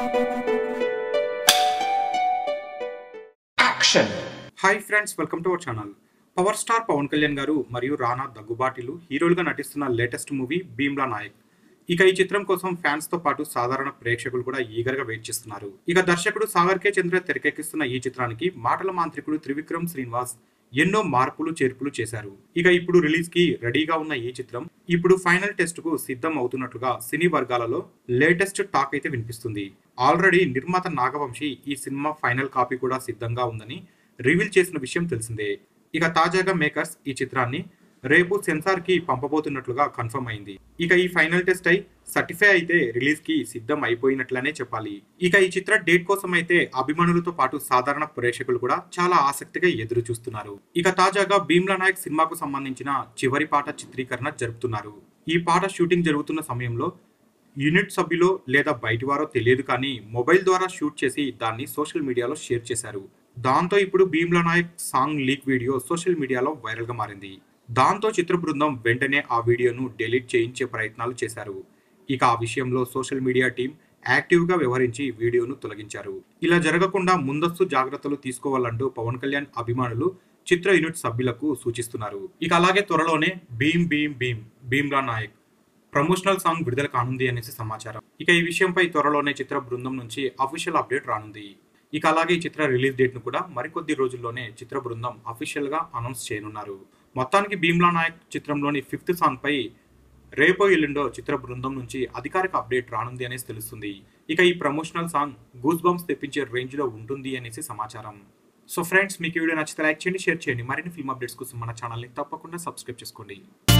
Action! Hi friends welcome to our channel power star Pawan Kalyan గారు మరియు రానా దగ్గుబాటిలు హీరోలుగా నటిస్తున్న లేటెస్ట్ మూవీ భీమ్లా నాయక్ ఇక ఈ చిత్రం కోసం ఫ్యాన్స్ తో పాటు సాధారణ ప్రేక్షకులు కూడా ఈగర్ గా వెయిట్ చేస్తున్నారు ఇక దర్శకుడు సాగర్ కే చంద్ర తెరకెక్కిస్తున్న ఈ చిత్రానికి మాటల మాంత్రికుడు త్రివిక్రమ్ శ్రీనివాస్ ఎన్నో మార్పులు చేర్పులు చేశారు ఇక ఇప్పుడు రిలీజ్ కి రెడీగా ఉన్న ఈ చిత్రం ఇప్పుడు ఫైనల్ టెస్ట్ కు సిద్ధం అవుతున్నట్లుగా సినీ వర్గాలలో లేటెస్ట్ టాక్ అయితే వినిపిస్తుంది ఆల్రెడీ నిర్మాత నాగవంశి ఈ సినిమా ఫైనల్ కాపీ కూడా సిద్ధంగా ఉందని రివీల్ చేసిన విషయం తెలిసిందే ఇక తాజాగా మేకర్స్ ఈ చిత్రాన్ని రేపు సెన్సార్ కి పంపబోతున్నట్లుగా కన్ఫర్మ్ అయింది ఇక ఈ ఫైనల్ టెస్ట్ అయి సర్టిఫై అయితే రిలీజ్ కి సిద్ధం అయిపోయినట్లనే చెప్పాలి ఇక ఈ చిత్ర డేట్ కోసం అయితే అభిమానులతో పాటు సాధారణ ప్రేక్షకులు కూడా చాలా ఆసక్తిగా ఎదురు చూస్తున్నారు ఇక తాజాగా భీమ్లా నాయక్ సినిమాకు సంబంధించిన చివరి పాట చిత్రీకరణ జరుపుతున్నారు ఈ పాట షూటింగ్ జరుగుతున్న సమయంలో యూనిట్ సభ్యులో లేదా బయటి వారో తెలియదు కానీ మొబైల్ ద్వారా షూట్ చేసి దాన్ని సోషల్ మీడియాలో షేర్ చేశారు దాంతో ఇప్పుడు Bheemla Nayak song leak video social మీడియాలో వైరల్ గా మారింది దాంతో చిత్ర బృందం వెంటనే ఆ వీడియోను డిలీట్ చేయించే ప్రయత్నాలు చేశారు ఇక ఆ విషయంలో సోషల్ మీడియా టీం యాక్టివ్ గా వ్యవహరించి వీడియోను తొలగించారు ఇలా జరగకుండా ముందస్తు జాగ్రత్తలు తీసుకోవాలంటూ పవన్ కళ్యాణ్ అభిమానులు చిత్ర యూనిట్ సభ్యులకు సూచిస్తున్నారు ఇక అలాగే త్వరలోనే భీమ్ భీమ్ భీమ్ భీమ్లా నాయక్ ప్రమోషనల్ సాంగ్ విడుదల కానుంది అనేసి సమాచారం ఇక ఈ విషయంపై త్వరలోనే చిత్ర బృందం నుంచి అఫీషియల్ అప్డేట్ రానుంది ఇక అలాగే ఈ చిత్ర రిలీజ్ డేట్ ను కూడా మరికొద్ది రోజుల్లోనే చిత్ర బృందం అఫీషియల్ గా అనౌన్స్ చేయనున్నారు మొత్తానికి భీమ్లా నాయక్ చిత్రంలోని ఫిఫ్త్ సాంగ్ పై రేపో ఎల్లుండో చిత్ర బృందం నుంచి అధికారిక అప్డేట్ రానుంది అనేసి తెలుస్తుంది ఇక ఈ ప్రమోషనల్ సాంగ్ గూస్ బంప్స్ తెప్పించే రేంజ్ లో ఉంటుంది అనేసి సమాచారం సో ఫ్రెండ్స్ మీకు ఈ వీడియో నచ్చితే లైక్ చేయండి షేర్ చేయండి మరిన్ని ఫిల్మ్ అప్డేట్స్ కోసం మన ఛానల్ని తప్పకుండా సబ్స్క్రైబ్ చేసుకోండి